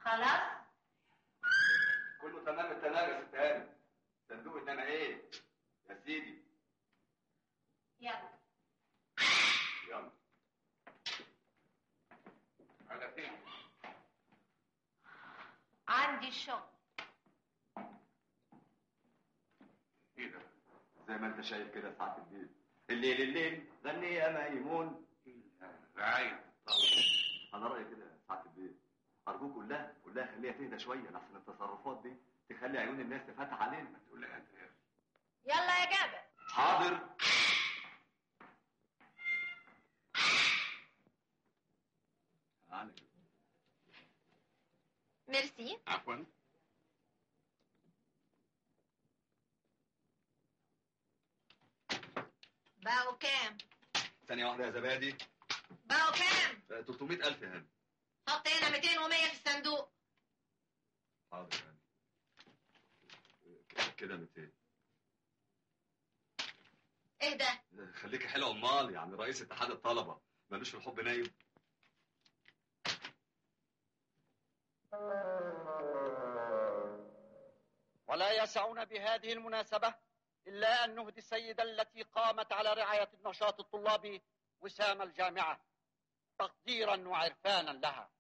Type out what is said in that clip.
خلاص كله تمام التمام يا ست هانم صندوق انما ايه يا سيدي يلا يلا على فين عندي الشغل ايه ده زي ما انت شايف كده ساعة البيت الليل الليل غني يا ميمون رعاية انا رايي كده يا ساعة البيت ارجوك قول لها قول لها خليها تهدى شويه لحسن التصرفات دي تخلي عيون الناس تفتح علينا ما تقول لها انت يا اخي يلا يا جابر حاضر تعالى كده. ميرسي عفوا بقوا كام ثانية واحدة يا زبادي بقوا كام 300 ألف يا هانم حط هنا 200 و100 في الصندوق حاضر يا هانم ك- كده 200 ايه ده خليكي حلوة أمال يعني رئيس اتحاد الطلبة ملوش في الحب نايم ولا يسعنا بهذه المناسبة إلا أن نهدي السيدة التي قامت على رعاية النشاط الطلابي وسام الجامعة تقديرا وعرفانا لها